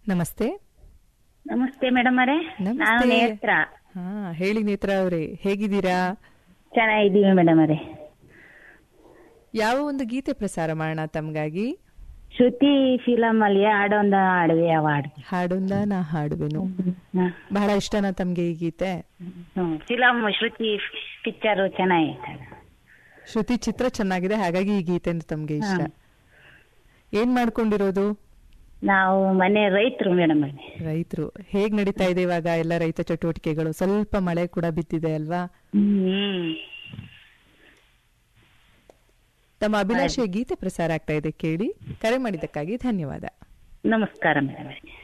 ನಮಸ್ತೆ ನಮಸ್ತೆ ಮೇಡಮ್ ಅವರೇ ನಾನು ನಮಸ್ತೆ. ನೇತ್ರ ಹಾ ಹೇಳಿ ನೇತ್ರ ಅವರೇ ಹೇಗಿದ್ದೀರಾ ಚೆನ್ನಾಗಿದ್ದೀವಿ ಮೇಡಮ್ ಅವರೇ ಯಾವ ಒಂದು ಗೀತೆ ಪ್ರಸಾರ ಮಾಡೋಣ ತಮ್ಗಾಗಿ ಶ್ರುತಿ ಫಿಲಂ ಅಲ್ಲಿ ಹಾಡೊಂದ ಹಾಡುವೆ ಯಾವ ಹಾಡು ಹಾಡೊಂದ ನಾ ಹಾಡುವೆನು ಬಹಳ ಇಷ್ಟನಾ ತಮ್ಗೆ ಈ ಗೀತೆ ಫಿಲಂ ಶ್ರುತಿ ಪಿಕ್ಚರ್ ಚೆನ್ನಾಗೈತೆ ಶ್ರುತಿ ಚಿತ್ರ ಚೆನ್ನಾಗಿದೆ ಹಾಗಾಗಿ ಈ ಗೀತೆ ಅಂದ್ರೆ ತಮ್ಗೆ ಇಷ್ಟ ಏನ್ ಮಾಡ್ಕೊಂಡಿರೋದು ನಾವು ಮನೆ ರೈತರು ಮೇಡಮ್ ಅವರೇ ರೈತರು ಹೇಗ್ ನಡೀತಾ ಇದೆ ಇವಾಗ ಎಲ್ಲ ರೈತ ಚಟುವಟಿಕೆಗಳು ಸ್ವಲ್ಪ ಮಳೆ ಕೂಡ ಬಿದ್ದಿದೆ ಅಲ್ವಾ ಹ್ಮ್ ತಮ್ಮ ಅಭಿಲಾಷೆಯ ಗೀತೆ ಪ್ರಸಾರ ಆಗ್ತಾ ಇದೆ ಕೇಳಿ ಕರೆ ಮಾಡಿದ್ದಕ್ಕಾಗಿ ಧನ್ಯವಾದ ನಮಸ್ಕಾರ ಮೇಡಮ್ ಅವರೇ